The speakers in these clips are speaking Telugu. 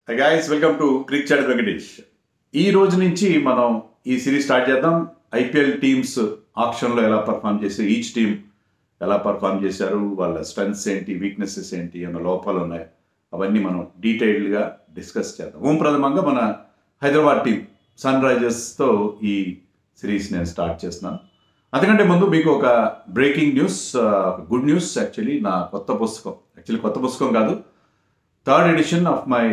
Guys welcome to Cric Chat Venkatesh ఈ రోజు నుంచి మనం ఈ సిరీస్ స్టార్ట్ చేద్దాం ఐపీఎల్ టీమ్స్ ఆప్షన్లో ఎలా పర్ఫామ్ చేసి ఈచ్ టీమ్ ఎలా పర్ఫామ్ చేశారు వాళ్ళ స్ట్రెంగ్స్ ఏంటి వీక్నెసెస్ ఏంటి ఏమైనా లోపాలు ఉన్నాయి అవన్నీ మనం డీటెయిల్డ్గా డిస్కస్ చేద్దాం ఓం ప్రథమంగా మన హైదరాబాద్ టీం సన్ రైజర్స్తో ఈ సిరీస్ నేను స్టార్ట్ చేస్తున్నాను అందుకంటే ముందు మీకు ఒక breaking news good news actually నా కొత్త పుస్తకం యాక్చువల్లీ కొత్త పుస్తకం కాదు third edition of my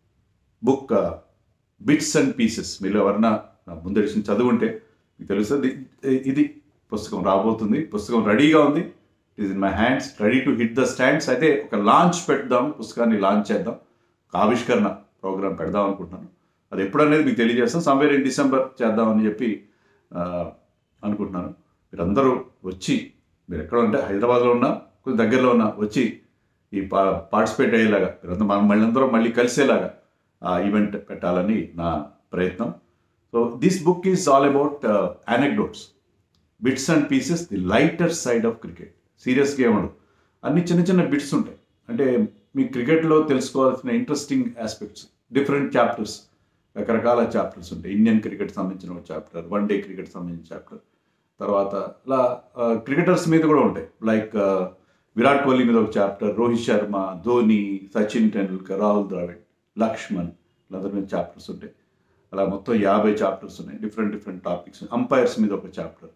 book bits and pieces మీరు ఎవరన్నా నా ముందు ఎడిషన్ చదువుంటే మీకు తెలుస్తుంది ఇది పుస్తకం రాబోతుంది పుస్తకం రెడీగా ఉంది it is in my hands ready to hit the stands అయితే ఒక లాంచ్ పెడదాం పుస్తకాన్ని లాంచ్ చేద్దాం ఒక ఆవిష్కరణ ప్రోగ్రామ్ పెడదాం అనుకుంటున్నాను అది ఎప్పుడనేది మీకు తెలియజేస్తాం సమ్వేర్ ఇన్ డిసెంబర్ చేద్దామని చెప్పి ఆ, అనుకుంటున్నాను మీరందరూ వచ్చి మీరు ఎక్కడ ఉంటే హైదరాబాద్లో ఉన్నా కొంచెం దగ్గరలో ఉన్నా వచ్చి ఈ పా పార్టిసిపేట్ అయ్యేలాగా మీరందరూ మనం మళ్ళీ అందరం మళ్ళీ కలిసేలాగా ఆ ఈవెంట్ పెట్టాలని నా ప్రయత్నం so this book is all about anecdotes bits and pieces the lighter side of cricket సీరియస్గా ఏమడు అన్ని చిన్న చిన్న బిట్స్ ఉంటాయి అంటే మీ క్రికెట్లో తెలుసుకోవాల్సిన ఇంట్రెస్టింగ్ ఆస్పెక్ట్స్ డిఫరెంట్ చాప్టర్స్ రకరకాల చాప్టర్స్ ఉంటాయి ఇండియన్ క్రికెట్ సంబంధించిన ఒక చాప్టర్ వన్ డే క్రికెట్ సంబంధించిన చాప్టర్ తర్వాత ఇలా క్రికెటర్స్ మీద కూడా ఉంటాయి లైక్ విరాట్ కోహ్లీ మీద ఒక చాప్టర్ రోహిత్ శర్మ ధోని సచిన్ టెండూల్కర్ రాహుల్ ద్రావిడ్ లక్ష్మణ్ వీళ్ళందరి మీద చాప్టర్స్ ఉంటాయి అలా మొత్తం యాభై చాప్టర్స్ ఉన్నాయి డిఫరెంట్ డిఫరెంట్ టాపిక్స్ అంపైర్స్ మీద ఒక చాప్టర్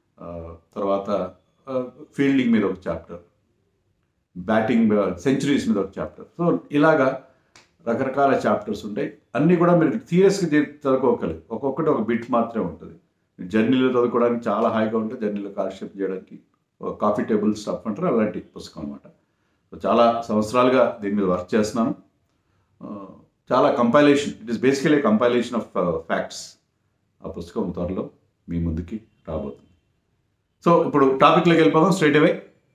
తర్వాత ఫీల్డింగ్ మీద ఒక చాప్టర్ బ్యాటింగ్ సెంచరీస్ మీద ఒక చాప్టర్ సో ఇలాగా రకరకాల చాప్టర్స్ ఉంటాయి అన్నీ కూడా మీరు సీరియస్గా చదువుకోగలరు ఒక్కొక్కటి ఒక బిట్ మాత్రమే ఉంటుంది జర్నీలో చదువుకోవడానికి చాలా హాయిగా ఉంటుంది జర్నీలో కాలక్షేపం చేయడానికి ఒక కాఫీ టేబుల్ స్టఫ్ అంటారు అలాంటి పుస్తకం అనమాట సో చాలా సంవత్సరాలుగా దీని మీద వర్క్ చేస్తున్నాను ఆ, చాలా compilation it is basically compilation of facts ఆ పుస్తకం త్వరలో మీ ముందుకి రాబోతుంది సో ఇప్పుడు టాపిక్లోకి వెళ్ళిపోదాం straight away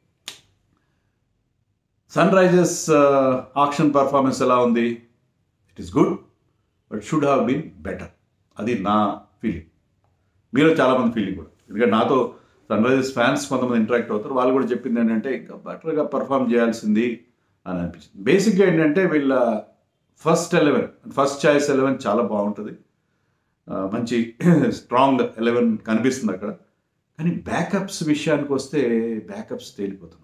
Sunrisers auction performance ఎలా ఉంది it is good but should have been better అది నా ఫీలింగ్ మీలో చాలామంది ఫీలింగ్ కూడా ఎందుకంటే నాతో సన్ రైజర్స్ ఫ్యాన్స్ కొంతమంది ఇంటరాక్ట్ అవుతారు వాళ్ళు కూడా చెప్పింది ఏంటంటే ఇంకా బెటర్గా పర్ఫామ్ చేయాల్సింది అని అనిపించింది బేసిక్గా ఏంటంటే వీళ్ళ first eleven first choice eleven చాలా బాగుంటుంది ఆ, మంచి స్ట్రాంగ్ ఎలెవెన్ కనిపిస్తుంది అక్కడ కానీ బ్యాకప్స్ విషయానికి వస్తే బ్యాకప్స్ తేలిపోతున్నారు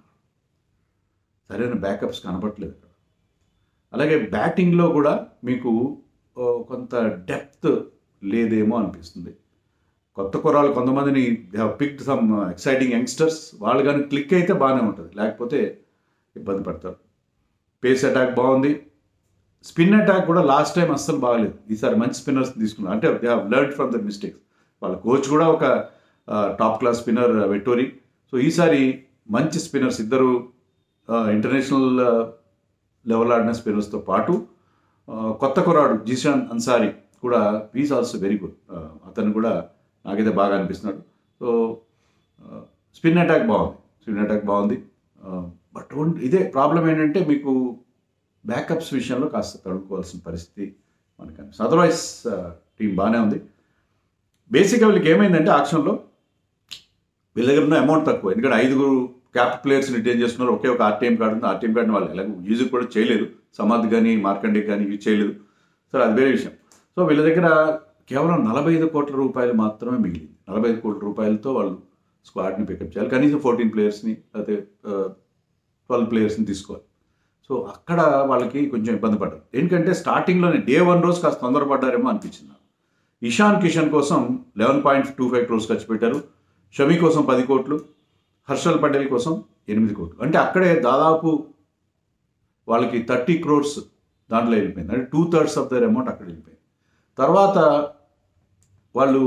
సరైన బ్యాకప్స్ కనపట్లేదు అక్కడ అలాగే బ్యాటింగ్లో కూడా మీకు ఓ, కొంత డెప్త్ లేదేమో అనిపిస్తుంది కొత్త కుర్రాలు కొంతమందిని they have picked some exciting youngsters వాళ్ళు కానీ క్లిక్ అయితే బాగానే ఉంటుంది లేకపోతే ఇబ్బంది పడతారు పేస్ అటాక్ బాగుంది స్పిన్ అటాక్ కూడా లాస్ట్ టైం అస్సలు బాగలేదు ఈసారి మంచి స్పిన్నర్స్ తీసుకున్నారు అంటే they have learn from the mistakes వాళ్ళ కోచ్ కూడా ఒక top class spinner Vettori so ఈసారి మంచి స్పిన్నర్స్ ఇద్దరు ఇంటర్నేషనల్ లెవెల్ ఆడిన స్పిన్నర్స్తో పాటు ఆ, కొత్త కుర్రాడు జిషాన్ అన్సారీ కూడా ఈజ్ ఆల్సో వెరీ గుడ్ అతను కూడా నాకైతే బాగా అనిపిస్తున్నాడు సో స్పిన్ అటాక్ బాగుంది స్పిన్ అటాక్ బాగుంది బట్ ఇదే ప్రాబ్లం ఏంటంటే మీకు బ్యాకప్స్ విషయంలో కాస్త తడుకోవాల్సిన పరిస్థితి మనకు అనిపిస్తుంది అదర్వైజ్ టీం బాగానే ఉంది బేసిక్గా వీళ్ళకి ఏమైందంటే ఆక్షన్లో వీళ్ళ దగ్గర ఉన్న అమౌంట్ తక్కువ ఎందుకంటే ఐదుగురు క్యాప్ ప్లేయర్స్ని రిటైన్ చేస్తున్నారు ఒకే ఒక ఆర్టీఎం కార్డు ఉంది ఆర్టీఎం కార్డుని వాళ్ళు ఎలాగో యూజ్ కూడా చేయలేదు సమాధ్ కానీ మార్కండే కానీ యూజ్ చేయలేదు సరే అది వేరే విషయం సో వీళ్ళ దగ్గర కేవలం నలభై ఐదు కోట్ల రూపాయలు మాత్రమే మిగిలింది నలభై ఐదు కోట్ల రూపాయలతో వాళ్ళు స్క్వాడ్ని పికప్ చేయాలి కనీసం ఫోర్టీన్ ప్లేయర్స్ని లేకపోతే ట్వెల్వ్ ప్లేయర్స్ని తీసుకోవాలి సో అక్కడ వాళ్ళకి కొంచెం ఇబ్బంది పడ్డారు ఎందుకంటే స్టార్టింగ్లోనే డే వన్ రోజు కాస్త తొందరపడ్డారేమో అనిపించింది నాకు ఇషాన్ కిషన్ కోసం eleven point two five crores ఖర్చు పెట్టారు షమి కోసం పది కోట్లు హర్షల్ పటేల్ కోసం ఎనిమిది కోట్లు అంటే అక్కడే దాదాపు వాళ్ళకి థర్టీ క్రోర్స్ దాంట్లో వెళ్ళిపోయింది అంటే two thirds of the amount అక్కడ వెళ్ళిపోయింది తర్వాత వాళ్ళు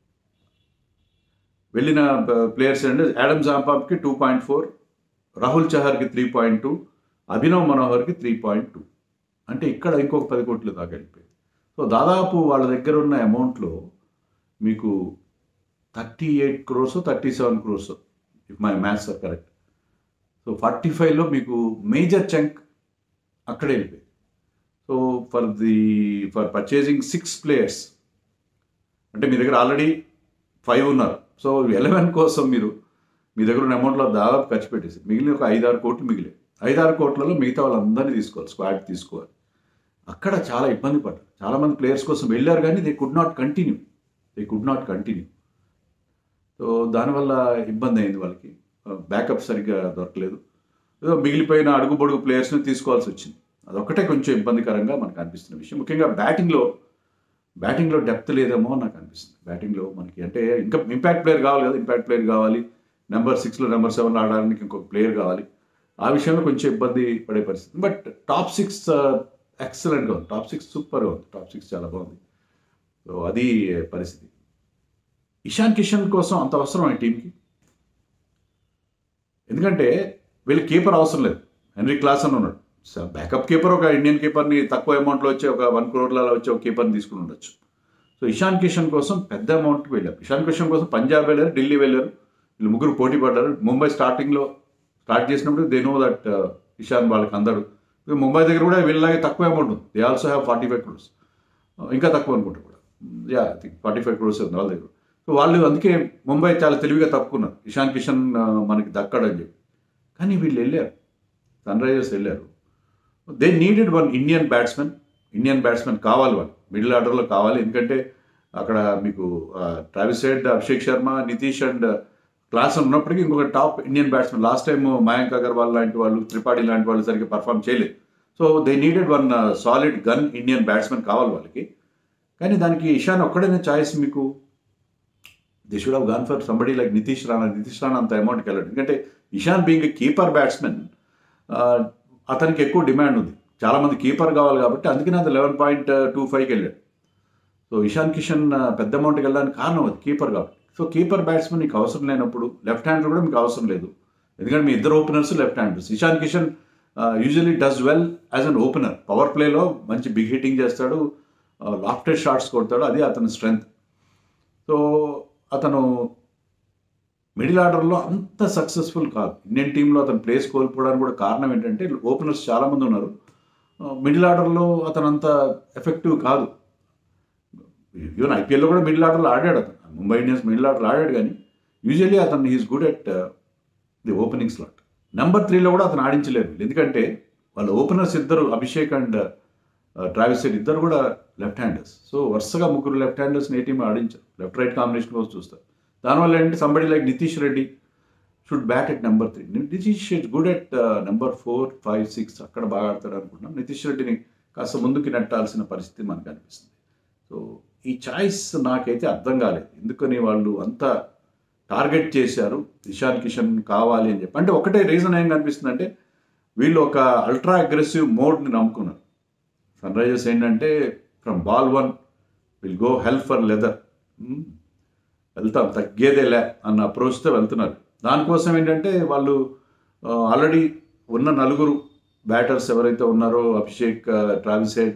వెళ్ళిన ప్లేయర్స్ అంటే యాడమ్ జాంపాబ్కి టూ పాయింట్ ఫోర్ రాహుల్ చహర్కి త్రీ పాయింట్ టూ అభినవ్ మనోహర్కి త్రీ పాయింట్ టూ అంటే ఇక్కడ ఇంకొక పది కోట్లు దాకా వెళ్ళిపోయింది సో దాదాపు వాళ్ళ దగ్గర ఉన్న అమౌంట్లో మీకు thirty eight crores thirty seven crores if my maths are correct so forty ఫైవ్లో మీకు మేజర్ చంక్ అక్కడే వెళ్ళిపోయింది so for the for purchasing six players అంటే మీ దగ్గర ఆల్రెడీ ఫైవ్ ఉన్నారు సో ఎలెవెన్ కోసం మీరు మీ దగ్గర ఉన్న అమౌంట్లో దాదాపు ఖర్చు పెట్టేసి మిగిలిన ఒక ఐదారు కోట్లు మిగిలి ఐదారు కోట్లలో మిగతా వాళ్ళందరినీ తీసుకోవాలి స్క్వాడ్ తీసుకోవాలి అక్కడ చాలా ఇబ్బంది పడ్డారు చాలామంది ప్లేయర్స్ కోసం వెళ్ళారు కానీ they could not continue they could not continue so దానివల్ల ఇబ్బంది అయింది వాళ్ళకి బ్యాకప్ సరిగ్గా దొరకలేదు ఏదో మిగిలిపోయిన అడుగు పొడుగు ప్లేయర్స్ని తీసుకోవాల్సి వచ్చింది అదొక్కటే కొంచెం ఇబ్బందికరంగా మనకు అనిపిస్తున్న విషయం ముఖ్యంగా బ్యాటింగ్లో బ్యాటింగ్లో డెప్త్ లేదేమో నాకు అనిపిస్తుంది బ్యాటింగ్లో మనకి అంటే ఇంకా ఇంపాక్ట్ ప్లేయర్ కావాలి కదా ఇంపాక్ట్ ప్లేయర్ కావాలి నెంబర్ సిక్స్లో నెంబర్ సెవెన్ ఆడడానికి ఇంకొక ప్లేయర్ కావాలి ఆ విషయంలో కొంచెం ఇబ్బంది పడే పరిస్థితి బట్ టాప్ సిక్స్ ఎక్సలెంట్గా ఉంది టాప్ సిక్స్ సూపర్గా ఉంది టాప్ సిక్స్ చాలా బాగుంది సో అది పరిస్థితి ఇషాన్ కిషన్ కోసం అంత అవసరం ఈ టీంకి ఎందుకంటే వీళ్ళకి కీపర్ అవసరం లేదు హెన్రీ క్లాస్ అని ఉన్నాడు బ్యాకప్ కీపర్ ఒక ఇండియన్ కీపర్ని తక్కువ అమౌంట్లో వచ్చే ఒక వన్ క్రోర్లలో వచ్చే ఒక కీపర్ని తీసుకుని ఉండొచ్చు సో ఇషాన్ కిషన్ కోసం పెద్ద అమౌంట్కి వెళ్ళారు ఇషాన్ కిషన్ కోసం పంజాబ్ వెళ్ళారు ఢిల్లీ వెళ్ళారు వీళ్ళు ముగ్గురు పోటీ పడ్డారు ముంబై స్టార్టింగ్లో స్టార్ట్ చేసినప్పుడు దే నో దట్ ఇషాన్ వాళ్ళకి అందరూ ముంబై దగ్గర కూడా వీళ్ళలాగే తక్కువ అమౌంట్ ఉంది they also have forty five crores ఇంకా తక్కువ అనుకుంటా కూడా yeah I think forty five crores ఉంది వాళ్ళ దగ్గర సో వాళ్ళు అందుకే ముంబై చాలా తెలివిగా తప్పుకున్నారు ఇషాన్ కిషన్ ఆ, మనకి దక్కడని చెప్పి కానీ వీళ్ళు వెళ్ళారు సన్ రైజర్స్ వెళ్ళారు they needed one Indian batsmen Indian batsmen కావాలి వాళ్ళు మిడిల్ ఆర్డర్లో కావాలి ఎందుకంటే అక్కడ మీకు Travis Head Abhishek Sharma Nitish and Klaas ఉన్నప్పటికీ ఇంకొక top Indian batsmen last time Mayank Agarwal లాంటి వాళ్ళు త్రిపాఠి లాంటి వాళ్ళు సరిగ్గా పర్ఫామ్ చేయలేదు so they needed one solid gun Indian batsmen కావాలి వాళ్ళకి కానీ దానికి ఇషాన్ ఒక్కడైనా ఛాయిస్ మీకు they should have gone for somebody like Nitish Rana Nitish Rana అంత అమౌంట్కి వెళ్ళాడు ఎందుకంటే ఇషాన్ బీయింగ్ కీపర్ బ్యాట్స్మెన్ అతనికి ఎక్కువ డిమాండ్ ఉంది చాలామంది కీపర్ కావాలి కాబట్టి అందుకనే అది లెవెన్ పాయింట్ టూ ఫైవ్కి వెళ్ళాడు సో ఇషాన్ కిషన్ ఆ, పెద్ద అమౌంట్కి వెళ్ళడానికి కారణం అది కీపర్ కాబట్టి సో కీపర్ బ్యాట్స్మెన్ మీకు అవసరం లేనప్పుడు లెఫ్ట్ హ్యాండర్ కూడా మీకు అవసరం లేదు ఎందుకంటే మీ ఇద్దరు openers left handers Ishan Kishan usually does well as an opener power ప్లేలో మంచి బిగ్ హిట్టింగ్ చేస్తాడు లాఫ్టెడ్ షాట్స్ కొడతాడు అది అతని స్ట్రెంగ్త్ సో అతను మిడిల్ ఆర్డర్లో అంత సక్సెస్ఫుల్ కాదు ఇండియన్ టీంలో అతను ప్లేస్ కోల్పోవడానికి కూడా కారణం ఏంటంటే ఓపెనర్స్ చాలామంది ఉన్నారు మిడిల్ ఆర్డర్లో అతను అంత ఎఫెక్టివ్ కాదు ఈవెన్ ఐపీఎల్లో కూడా మిడిల్ ఆర్డర్లో ఆడాడు అతను ముంబై ఇండియన్స్ మిడిల్ ఆర్డర్లో ఆడాడు కానీ యూజువల్లీ అతను he's good at the opening slot number త్రీలో కూడా అతను ఆడించలేదు ఎందుకంటే వాళ్ళ ఓపెనర్స్ ఇద్దరు అభిషేక్ అండ్ ట్రావిస్ హెడ్ ఇద్దరు కూడా లెఫ్ట్ హ్యాండర్స్ సో వరుసగా ముగ్గురు లెఫ్ట్ హ్యాండర్స్ ఏ టీం ఆడించారు లెఫ్ట్ రైట్ కాంబినేషన్ కోసం చూస్తారు దానివల్ల ఏంటంటే somebody like Nitish Reddy should bat at number three Nitish is good at number four five six అక్కడ బాగా ఆడతాడు అనుకుంటున్నాం నితీష్ రెడ్డిని కాస్త ముందుకు నెట్టాల్సిన పరిస్థితి మనకు అనిపిస్తుంది సో ఈ చాయిస్ నాకైతే అర్థం కాలేదు ఎందుకని వాళ్ళు అంత టార్గెట్ చేశారు ఇషాన్ కిషన్ కావాలి అని చెప్పి అంటే ఒకటే రీజన్ ఏం కనిపిస్తుంది అంటే వీళ్ళు ఒక అల్ట్రా అగ్రెసివ్ మోడ్ని నమ్ముకున్నారు సన్ రైజర్స్ ఏంటంటే from ball one will go hell for leather వెళ్తాం తగ్గేదేలే అన్న అప్రోచ్తో వెళ్తున్నారు దానికోసం ఏంటంటే వాళ్ళు ఆల్రెడీ ఉన్న నలుగురు బ్యాటర్స్ ఎవరైతే ఉన్నారో Abhishek Travis Head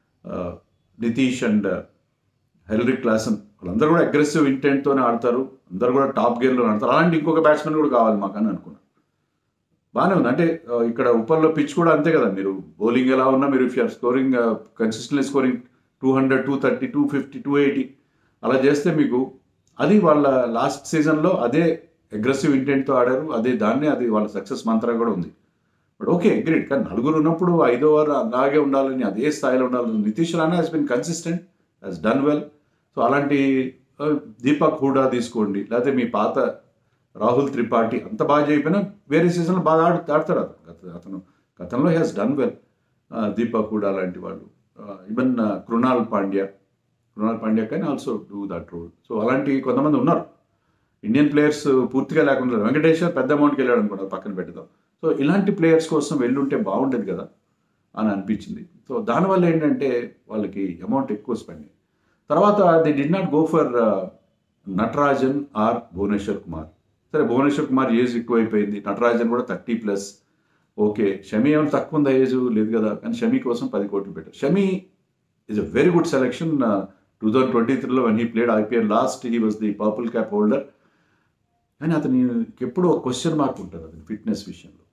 Nitish and Henry Klaasen వాళ్ళందరూ కూడా అగ్రెసివ్ ఇంటెంట్తోనే ఆడతారు అందరూ కూడా టాప్ గేర్లో ఆడతారు అలాంటి ఇంకొక బ్యాట్స్మెన్ కూడా కావాలి మాకు అని అనుకున్నాను బాగానే ఉంది అంటే ఆ, ఇక్కడ ఉపర్లో పిచ్ కూడా అంతే కదా మీరు బౌలింగ్ ఎలా ఉన్నా మీరు if you're scoring consistently scoring two hundred two thirty two fifty two eighty అలా చేస్తే మీకు అది వాళ్ళ లాస్ట్ సీజన్లో అదే అగ్రెసివ్ ఇంటెంట్తో ఆడారు అదే దాన్నే అది వాళ్ళ సక్సెస్ మంత్రం కూడా ఉంది బట్ ఓకే గ్రేట్ కానీ నలుగురు ఉన్నప్పుడు ఐదో వారు అలాగే ఉండాలని అదే స్థాయిలో ఉండాలని Nitish Rana has been consistent has done well so అలాంటి ఆ, దీపక్ హూడా తీసుకోండి లేకపోతే మీ పాత రాహుల్ త్రిపాఠి అంత బాగా చేయకపోయినా వేరే సీజన్లో బాగా ఆడు ఆడతాడు అతను గత- అతను గతంలో has done well Deepak Hooda లాంటి వాళ్ళు ఈవెన్ కృణాల్ పాండ్యా కృణాల్ పాండ్యా కానీ also do that role so అలాంటి కొంతమంది ఉన్నారు ఇండియన్ ప్లేయర్స్ పూర్తిగా లేకుండా ఉన్నారు. వెంకటేశ్వర్ పెద్ద అమౌంట్కి వెళ్ళాడు అనుకుంటా పక్కన పెట్టుదాం సో ఇలాంటి ప్లేయర్స్ కోసం వెళ్ళుంటే బాగుండేది కదా అని అనిపించింది సో దానివల్ల ఏంటంటే వాళ్ళకి అమౌంట్ ఎక్కువ స్పెండ్ అయ్యింది తర్వాత they did not go for Natarajan or Bhuvneshwar Kumar సరే భువనేశ్వర్ కుమార్ ఏజ్ ఎక్కువైపోయింది నటరాజన్ కూడా థర్టీ ప్లస్ ఓకే షమి ఏమైనా తక్కువ ఉందా ఏజ్ లేదు కదా కానీ షమి కోసం పది కోట్లు పెట్టారు Shami is a very good selection two thousand twenty త్రీలో one he played IPL last he was the purple cap holder కానీ అతని ఎప్పుడూ ఒక క్వశ్చన్ మార్క్ ఉంటుంది అతని ఫిట్నెస్ విషయంలో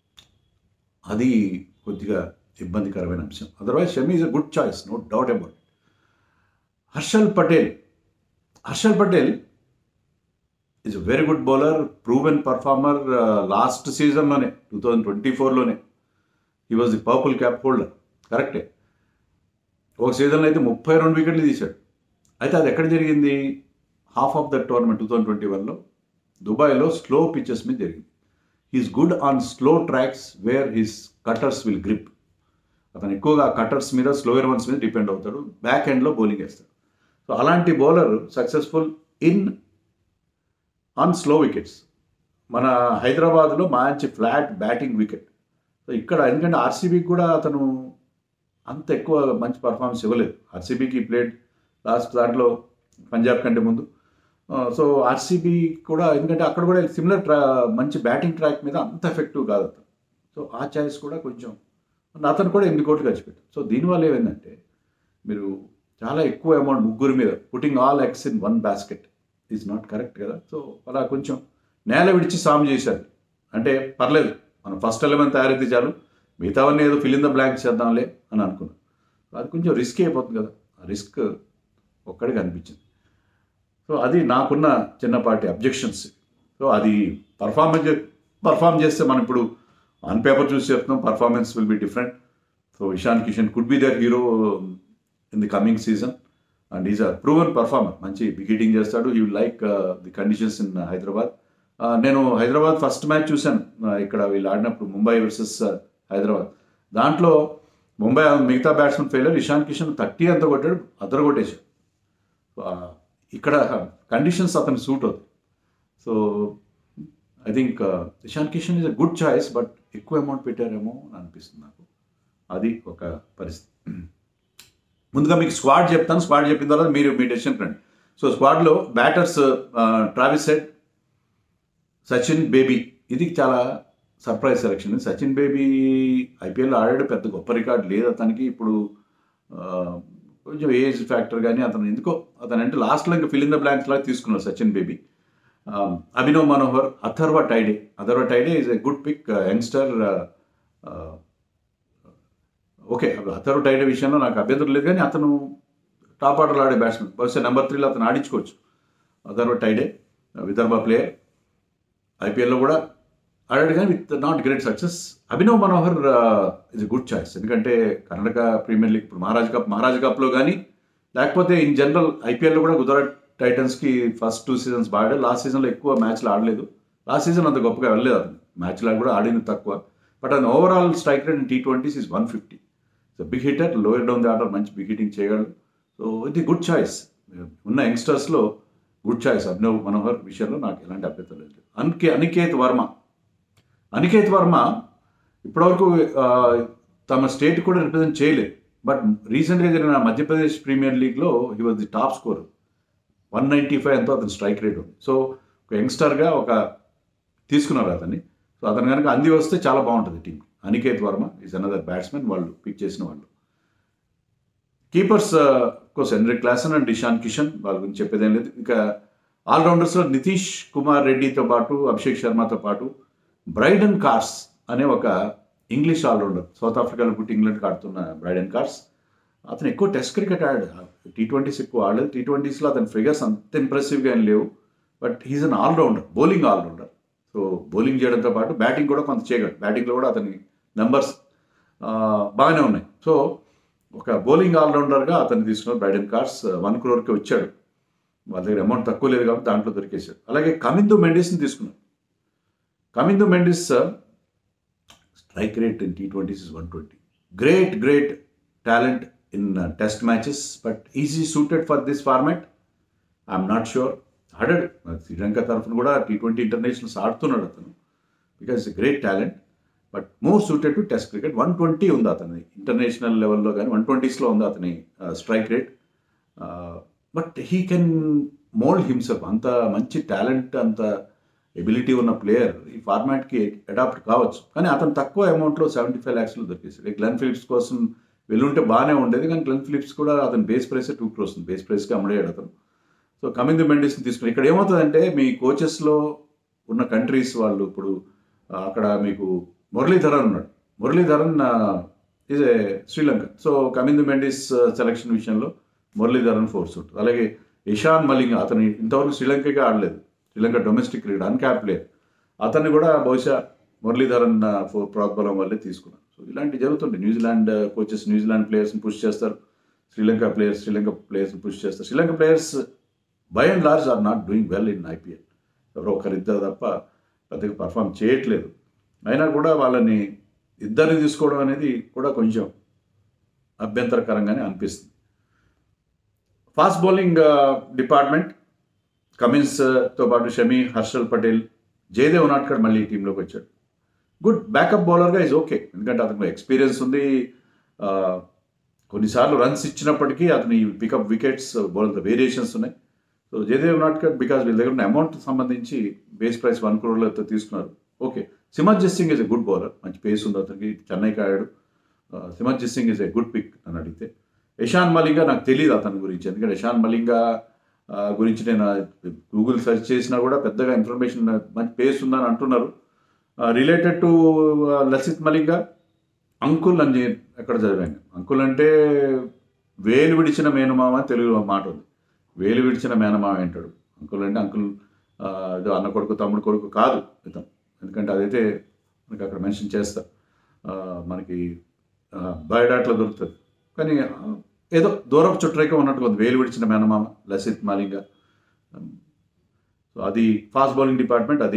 అది కొద్దిగా ఇబ్బందికరమైన అంశం otherwise Shami is a good choice no doubt about Harshal Patel Harshal Patel is a very good bowler proven performer last సీజన్లోనే టూ థౌజండ్ ట్వంటీ ఫోర్లోనే he was the purple cap holder కరెక్టే ఒక సీజన్లో అయితే ముప్పై రెండు వికెట్లు తీశాడు అయితే అది ఎక్కడ జరిగింది half of the tournament two thousand twenty వన్లో దుబాయ్లో స్లో పిచెస్ మీద జరిగింది he's good on slow tracks where his cutters will grip అతను ఎక్కువగా కటర్స్ మీద స్లోయర్ వన్స్ మీద డిపెండ్ అవుతాడు బ్యాక్ ఎండ్లో బౌలింగ్ వేస్తాడు సో అలాంటి bowler successful in on slow wickets మన హైదరాబాద్లో మంచి ఫ్లాట్ బ్యాటింగ్ వికెట్ సో ఇక్కడ ఎందుకంటే ఆర్సీబీకి కూడా అతను అంత ఎక్కువ మంచి పర్ఫార్మెన్స్ ఇవ్వలేదు ఆర్సీబీకి ప్లేడ్ లాస్ట్ దాంట్లో పంజాబ్ కంటే ముందు సో ఆర్సీబీ కూడా ఎందుకంటే అక్కడ కూడా సిమిలర్ ట్రా మంచి బ్యాటింగ్ ట్రాక్ మీద అంత ఎఫెక్టివ్ కాదు అతను సో ఆ ఛాయిస్ కూడా కొంచెం అతను కూడా ఎనిమిది కోట్లు ఖర్చు పెట్టారు సో దీనివల్ల ఏమైందంటే మీరు చాలా ఎక్కువ అమౌంట్ ముగ్గురు మీద putting all eggs in one basket is not correct కదా సో అలా కొంచెం నేల విడిచి సామ్ చేశారు అంటే పర్లేదు మనం ఫస్ట్ ఎలెవెన్ తయారైతే చాలు మిగతావన్నీ ఏదో ఫిల్ ఇన్ ద బ్లాంక్ చేద్దాంలే అని అనుకున్నాం అది కొంచెం రిస్క్ అయిపోతుంది కదా ఆ రిస్క్ ఒక్కడికి అనిపించింది సో అది నాకున్న చిన్నపాటి అబ్జెక్షన్స్ సో అది పర్ఫార్మెన్స్ పర్ఫామ్ చేస్తే మనం ఇప్పుడు ఆన్ పేపర్ చూసి చెప్తున్నాం performance will be different so Ishan Kishan could be the hero in the coming season and is a proven performer మంచి వికెటింగ్ చేస్తాడు you like the conditions in Hyderabad నేను హైదరాబాద్ ఫస్ట్ మ్యాచ్ చూశాను uh, ఇక్కడ వీళ్ళు ఆడినప్పుడు ముంబై వర్సెస్ హైదరాబాద్ దాంట్లో ముంబై మిగతా batsmen failure Ishan Kishan thirty అంత కొట్టాడు అద్దరు కొట్టేశాడు uh, ఇక్కడ కండిషన్స్ అతను సూట్ అవుతాయి so I think Ishan Kishan is a good choice but ఎక్కువ అమౌంట్ పెట్టారేమో అని అనిపిస్తుంది నాకు అది ఒక పరిస్థితి ముందుగా మీకు స్క్వాడ్ చెప్తాను స్క్వాడ్ చెప్పిన తర్వాత మీరు మీ డెసిషన్ రండి సో స్క్వాడ్లో బ్యాటర్స్ ట్రావిస్ సెట్ సచిన్ బేబీ ఇది చాలా surprise selection Sachin Baby IPL ఆడాడు పెద్ద గొప్ప రికార్డ్ లేదు అతనికి ఇప్పుడు ఆ, కొంచెం ఏజ్ ఫ్యాక్టర్ కానీ అతను ఎందుకో అతను అంటే లాస్ట్లో ఇంకా ఫిల్ ఇన్ ద బ్లాంక్స్ లాగా తీసుకున్నారు Sachin Baby Abhinav Manohar Atharva Taide Atharva Taide is a good pick youngster okay Atharva Taide విషయంలో నాకు అభ్యంతరం లేదు కానీ అతను టాప్ ఆర్డర్లో ఆడే బ్యాట్స్మెన్ బహుశా నెంబర్ త్రీలో అతను ఆడించుకోవచ్చు అథర్వ టైడే విదర్భ ప్లేయర్ ఐపీఎల్లో కూడా ఆడాడు కానీ with not great success Abhinav Manohar is good choice ఎందుకంటే కర్ణాటక ప్రీమియర్ లీగ్ ఇప్పుడు మహారాజ్ కప్ మహారాజ్ కప్లో కానీ లేకపోతే ఇన్ జనరల్ ఐపీఎల్లో కూడా గుజరాత్ టైటన్స్కి ఫస్ట్ టూ సీజన్స్ బాగా లాస్ట్ సీజన్లో ఎక్కువ మ్యాచ్లు ఆడలేదు లాస్ట్ సీజన్ అంత గొప్పగా వెళ్ళలేదు అతను మ్యాచ్లో కూడా ఆడింది తక్కువ బట్ అతను overall strike rate T twenties is one fifty so big hitter lower down the order మంచి బిగ్ హిట్టింగ్ చేయగలడు సో ఇది గుడ్ చాయిస్ ఉన్న యంగ్స్టర్స్లో గుడ్ చాయిస్ అభినవ్ మనోహర్ విషయంలో నాకు ఎలాంటి అభ్యంతరం లేదు అనికే అనికేత్ వర్మ అనికేత్ వర్మ ఇప్పటివరకు ఆ, తమ స్టేట్ కూడా రిప్రజెంట్ చేయలేదు బట్ రీసెంట్గా జరిగిన మధ్యప్రదేశ్ ప్రీమియర్ లీగ్లో he was the top score one ninety five ఎంతో అతని స్ట్రైక్ రేట్ ఉంది సో ఒక యంగ్స్టర్గా ఒక తీసుకున్నారు అతన్ని సో అతను కనుక అంది వస్తే చాలా బాగుంటుంది team Aniket Varma is another batsmen వాళ్ళు పిక్ చేసిన వాళ్ళు keepers course Heinrich Klaasen and Ishan Kishan వాళ్ళ గురించి చెప్పేదేం లేదు ఇంకా ఆల్రౌండర్స్లో నితీష్ కుమార్ రెడ్డితో పాటు అభిషేక్ శర్మతో పాటు బ్రైడన్ కార్స్ అనే ఒక ఇంగ్లీష్ ఆల్రౌండర్ సౌత్ ఆఫ్రికాలో పుట్టి ఇంగ్లాండ్కి ఆడుతున్న బ్రైడన్ కార్స్ అతను ఎక్కువ టెస్ట్ క్రికెట్ ఆడాడు టీ ట్వంటీస్ ఎక్కువ ఆడలేదు టీ ట్వంటీస్లో అతని ఫిగర్స్ అంత ఇంప్రెసివ్గా ఏం లేవు but he's an allrounder bowling allrounder so bowling చేయడంతో పాటు బ్యాటింగ్ కూడా కొంత చేయగలడు బ్యాటింగ్లో కూడా అతని నెంబర్స్ బాగానే ఉన్నాయి సో ఒక బౌలింగ్ ఆల్రౌండర్గా అతన్ని తీసుకున్నారు బ్రైడన్ కార్స్ వన్ క్రోర్కి వచ్చాడు వాళ్ళ దగ్గర అమౌంట్ తక్కువ లేదు కాబట్టి దాంట్లో దొరికేశాడు అలాగే కమిందు మెండిస్ని తీసుకున్నారు Kamindu Mendis strike rate in T twenties is one twenty great great talent in test matches but easy suited for this format I'm not sure ఆడాడు శ్రీలంక తరఫున కూడా టీ ట్వంటీ ఇంటర్నేషనల్స్ ఆడుతున్నాడు అతను because great talent but more suited to test cricket one twenty ఉంది అతని ఇంటర్నేషనల్ లెవెల్లో కానీ వన్ ట్వంటీస్లో ఉంది అతని strike rate but he can mould himself అంత మంచి టాలెంట్ అంత ఎబిలిటీ ఉన్న ప్లేయర్ ఈ ఫార్మాట్కి అడాప్ట్ కావచ్చు కానీ అతను తక్కువ అమౌంట్లో సెవెంటీ ఫైవ్ ల్యాక్స్లో దొరికేసాడు గ్లెన్ ఫిలిప్స్ కోసం వెళ్ళుంటే బాగానే ఉండేది కానీ గ్లెన్ ఫిలిప్స్ కూడా అతని బేస్ ప్రైస్ టూ క్రోస్ ఉంది బేస్ ప్రైస్కి అమ్మడేయాడు అతను సో కమింగ్ మెండిస్ని తీసుకుని ఇక్కడ ఏమవుతుందంటే మీ కోచెస్లో ఉన్న కంట్రీస్ వాళ్ళు ఇప్పుడు ఆ, అక్కడ మీకు మురళీధరన్ ఉన్నాడు Muralitharan is a Sri Lanka so Kamindu Mendis selection విషయంలో మురళీధరన్ ఫోర్స్ ఉంటుంది అలాగే ఇషాన్ మలింగ అతను ఇంతవరకు శ్రీలంకగా ఆడలేదు Sri Lanka domestic cricket uncap player అతన్ని కూడా బహుశా మురళీధరన్ ఫోర్ ప్రోద్బలం వల్లే తీసుకున్నారు సో ఇలాంటి జరుగుతుంది న్యూజిలాండ్ కోచెస్ న్యూజిలాండ్ ప్లేయర్స్ని పుష్ చేస్తారు Sri Lanka players Sri Lanka players push చేస్తారు Sri Lanka players by and large are not doing well in IPL ఎవరో ఒకరిద్దరు తప్ప పెద్దగా పర్ఫామ్ చేయట్లేదు అయినా కూడా వాళ్ళని ఇద్దరిని తీసుకోవడం అనేది కూడా కొంచెం అభ్యంతరకరంగానే అనిపిస్తుంది ఫాస్ట్ బౌలింగ్ డిపార్ట్మెంట్ కమిన్స్తో పాటు షమి హర్షల్ పటేల్ జయదేవ్ నాట్కర్ మళ్ళీ టీంలోకి వచ్చాడు గుడ్ బ్యాకప్ బౌలర్గా ఇస్ ఓకే ఎందుకంటే అతనికి ఎక్స్పీరియన్స్ ఉంది ఆ, కొన్నిసార్లు రన్స్ ఇచ్చినప్పటికీ అతని పికప్ వికెట్స్ బౌలర్ వేరియేషన్స్ ఉన్నాయి సో జయదేవ్ నాట్కర్ బికాస్ వీళ్ళ దగ్గర ఉన్న అమౌంట్ సంబంధించి బేస్ ప్రైస్ వన్ క్రోర్లతో తీసుకున్నారు okay Simarjeet Singh is a good bowler మంచి పేస్ ఉంది అతనికి చెన్నైకి ఆడాడు Simarjeet Singh is a good pick అని అడిగితే యశాన్ మలింగా నాకు తెలియదు అతని గురించి ఎందుకంటే యశాన్ మలింగా ఆ, గురించి నేను గూగుల్ సెర్చ్ చేసినా కూడా పెద్దగా ఇన్ఫర్మేషన్ మంచి పేస్ ఉందని అంటున్నారు related to Lasith Malinga uncle అని చెప్పి ఎక్కడ చదివాను అంకుల్ అంటే వేలు విడిచిన మేనమామ అని తెలుగులో మాట ఉంది వేలు విడిచిన మేనమామ అంటాడు అంకుల్ అంటే అంకుల్ ఆ, ఏదో అన్న కొడుకు తమ్ముడు కొడుకు కాదు ఇతను ఎందుకంటే అదైతే మనకి అక్కడ మెన్షన్ చేస్తా ఆ, మనకి బయోడాట్లో దొరుకుతుంది కానీ ఆ, ఏదో దూరపు చుట్టరేకే ఉన్నట్టుగా ఉంది వేలు విడిచిన మేనమామ లసిత్ మాలింగా సో అది ఫాస్ట్ బౌలింగ్ డిపార్ట్మెంట్ అది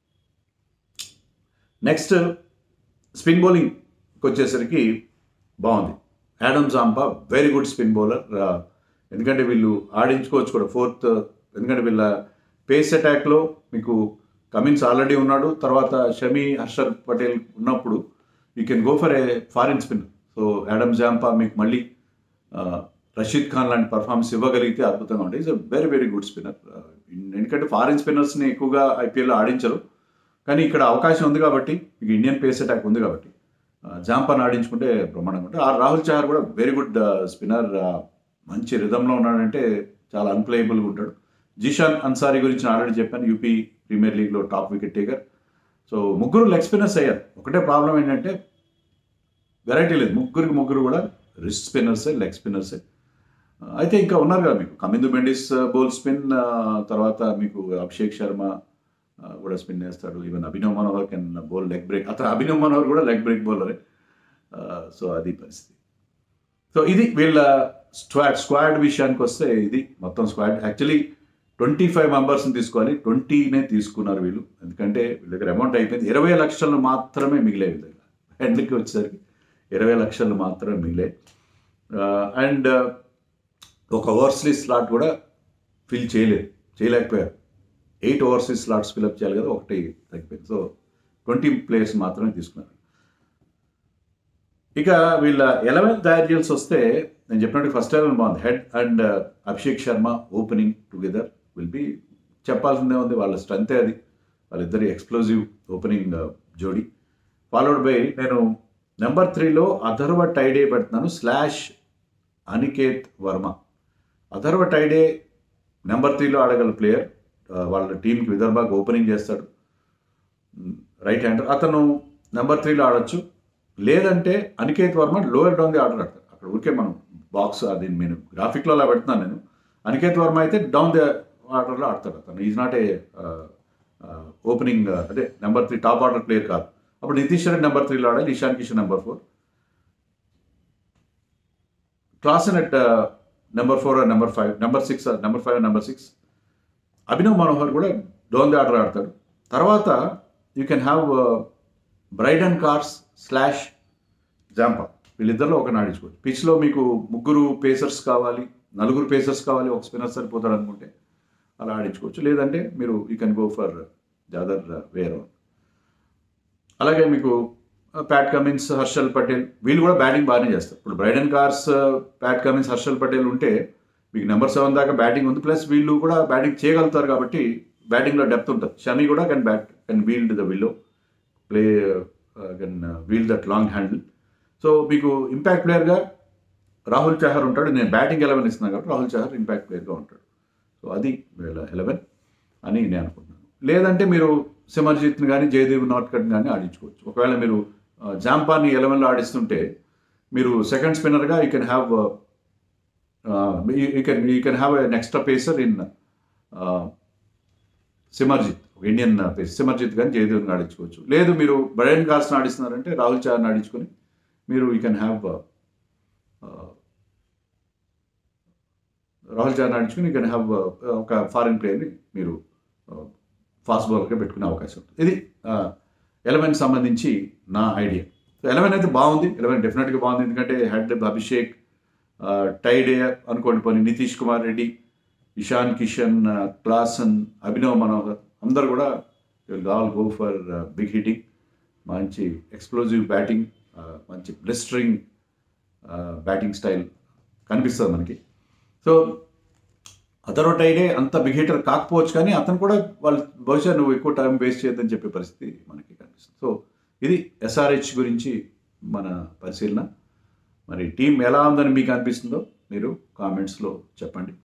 నెక్స్ట్ స్పిన్ బౌలింగ్కి వచ్చేసరికి బాగుంది Adam Zampa very good spin bowler ఎందుకంటే వీళ్ళు ఆడించుకోవచ్చు కూడా ఫోర్త్ ఎందుకంటే వీళ్ళ పేస్ అటాక్లో మీకు కమిన్స్ ఆల్రెడీ ఉన్నాడు తర్వాత షమి హర్షర్ పటేల్ ఉన్నప్పుడు you can go for a foreign spin so Adam Zampa మీకు మళ్ళీ ఆ, రషీద్ ఖాన్ లాంటి పర్ఫార్మెన్స్ ఇవ్వగలిగితే అద్భుతంగా ఉంటుంది is a very very good spinner ఎందుకంటే ఫారిన్ స్పిన్నర్స్ని ఎక్కువగా ఐపీఎల్లో ఆడించరు కానీ ఇక్కడ అవకాశం ఉంది కాబట్టి మీకు ఇండియన్ పేస్ అటాక్ ఉంది కాబట్టి ఆ, జాంపాన్ ఆడించుకుంటే బ్రహ్మాండంగా ఉంటుంది ఆ రాహుల్ చహర్ కూడా వెరీ గుడ్ స్పిన్నర్ మంచి రిధంలో ఉన్నాడంటే చాలా అన్ప్లేయబుల్గా ఉంటాడు జీషాన్ అన్సారీ గురించి నేను ఆల్రెడీ చెప్పాను యూపీ ప్రీమియర్ లీగ్లో టాప్ వికెట్ టేకర్ సో ముగ్గురు లెగ్ స్పిన్నర్స్ అయ్యారు ఒకటే ప్రాబ్లం ఏంటంటే వెరైటీ లేదు ముగ్గురికి ముగ్గురు కూడా రిస్ట్ స్పిన్నర్సే లెగ్ స్పిన్నర్సే అయితే ఇంకా ఉన్నారు కదా మీకు కమిందు బెండిస్ బౌల్ స్పిన్ తర్వాత మీకు అభిషేక్ శర్మ ఆ, కూడా స్పిన్ వేస్తాడు even Abhinav Manohar can bowl leg break అతను అభినవ్ మనోహర్ కూడా లెగ్ బ్రేక్ బౌలరే సో అది పరిస్థితి సో ఇది వీళ్ళ స్క్వాడ్ స్క్వాడ్ విషయానికి వస్తే ఇది మొత్తం స్క్వాడ్ యాక్చువల్లీ ట్వంటీ ఫైవ్ మెంబర్స్ని తీసుకోవాలి ట్వంటీనే తీసుకున్నారు వీళ్ళు ఎందుకంటే వీళ్ళ దగ్గర అమౌంట్ అయిపోయింది ఇరవై లక్షలు మాత్రమే మిగిలే వీళ్ళ దగ్గర ఎండ్కి వచ్చేసరికి ఇరవై లక్షలు మాత్రమే మిగిలే అండ్ ఒక ఓవర్సీస్ స్లాట్ కూడా ఫిల్ చేయలేదు చేయలేకపోయారు ఎయిట్ ఓవర్సీస్ స్లాట్స్ ఫిల్అప్ చేయాలి కదా ఒకటి తగ్గిపోయింది సో ట్వంటీ ప్లేయర్స్ మాత్రమే తీసుకున్నారు ఇక వీళ్ళ ఎలెవెన్త్ తయారు చేయాల్సి వస్తే నేను చెప్పినట్టు ఫస్ట్ ఎలెవెన్ బాగుంది Head and Abhishek Sharma opening together will be చెప్పాల్సిందే ఉంది వాళ్ళ స్ట్రెంతే అది వాళ్ళిద్దరి ఎక్స్ప్లోజివ్ ఓపెనింగ్ జోడీ ఫాలోడ్ బై నేను నెంబర్ త్రీలో అథర్వ టైడే పెడుతున్నాను స్లాష్ అనికేత్ వర్మ అథర్వ టైడే నెంబర్ త్రీలో ఆడగల ప్లేయర్ వాళ్ళ టీంకి విదర్భాకి ఓపెనింగ్ చేస్తాడు రైట్ హ్యాండర్ అతను నెంబర్ త్రీలో ఆడొచ్చు లేదంటే Aniket Varma lower down the order ఆడతాడు అక్కడ ఊరికే మనం బాక్స్ అది నేను గ్రాఫిక్లో అలా పెడుతున్నాను నేను అనికేత్ వర్మ అయితే డౌన్ ది ఆర్డర్లో ఆడతాడు అతను ఈజ్ నాట్ ఏ ఓపెనింగ్ అదే number three top order player కాదు అప్పుడు నితీష్ రెడ్డి నెంబర్ త్రీలో ఆడాలి Ishan Kishan number four Klaasen at number four number five number six number five number six Abhinav Manohar కూడా డోన్ ది ఆర్డర్ ఆడతాడు తర్వాత you can have Brydon Carse slash Zampa వీళ్ళిద్దరిలో ఒక ఆడించుకోవచ్చు పిచ్లో మీకు ముగ్గురు పేసర్స్ కావాలి నలుగురు పేసర్స్ కావాలి ఒక స్పిన్నర్ సరిపోతాడు అనుకుంటే అలా ఆడించుకోవచ్చు లేదంటే మీరు యూ కెన్ గో ఫర్ జాదర్ వేర్ అలాగే మీకు ప్యాట్ కమిన్స్ హర్షల్ పటేల్ వీళ్ళు కూడా బ్యాటింగ్ బాగానే చేస్తారు ఇప్పుడు Brydon Carse Pat Cummins Harshal Patel ఉంటే మీకు నెంబర్ సెవెన్ దాకా బ్యాటింగ్ ఉంది ప్లస్ వీళ్ళు కూడా బ్యాటింగ్ చేయగలుగుతారు కాబట్టి బ్యాటింగ్లో డెప్త్ ఉంటుంది షమి కూడా can bat can wield the willow play can wield that long handle so మీకు ఇంపాక్ట్ ప్లేయర్గా రాహుల్ చహర్ ఉంటాడు నేను బ్యాటింగ్ ఎలెవెన్ ఇస్తున్నాను కాబట్టి రాహుల్ చహర్ ఇంపాక్ట్ ప్లేయర్గా ఉంటాడు సో అది వీళ్ళ ఎలెవెన్ అని నేను అనుకుంటున్నాను లేదంటే మీరు సిమర్జిత్ని కానీ జయదేవ్ నాట్కట్ని కానీ ఆడించుకోవచ్చు ఒకవేళ మీరు ఆ, జాంపాని ఎలెవెన్లో ఆడిస్తుంటే మీరు సెకండ్ స్పిన్నర్గా you can have you can you can have an extra pacer in Simarjeet Indian pacer Simarjeet కానీ జయదేవ్ని ఆడించుకోవచ్చు లేదు మీరు బ్రైడన్ కార్స్ని ఆడిస్తున్నారంటే రాహుల్ చహర్ని ఆడించుకొని మీరు you can have Rahul Chahar ఆడించుకుని యూ కెన్ హ్యావ్ ఒక ఫారిన్ ప్లేయర్ని మీరు ఫాస్ట్ బౌలర్గా పెట్టుకునే అవకాశం ఉంటుంది ఇది ఎలెవెన్ సంబంధించి నా ఐడియా సో ఎలెవెన్ అయితే బాగుంది ఎలెవెన్ డెఫినెట్గా బాగుంది ఎందుకంటే హెడ్ అభిషేక్ టైడే అనుకోండి పోనీ నితీష్ కుమార్ రెడ్డి ఇషాన్ కిషన్ క్లాసన్ అభినవ్ మనోహర్ అందరు కూడా will all go for big hitting మంచి ఎక్స్ప్లోజివ్ బ్యాటింగ్ మంచి బ్లిస్టరింగ్ బ్యాటింగ్ స్టైల్ కనిపిస్తుంది మనకి సో అతను టైడే అంత బిగ్ హిటర్ కాకపోవచ్చు కానీ అతను కూడా వాళ్ళు బహుశా నువ్వు ఎక్కువ టైం వేస్ట్ చేయొద్దని చెప్పే పరిస్థితి మనకి కనిపిస్తుంది సో ఇది ఎస్ఆర్హెచ్ గురించి మన పరిశీలన మరి టీం ఎలా ఉందని మీకు అనిపిస్తుందో మీరు కామెంట్స్లో చెప్పండి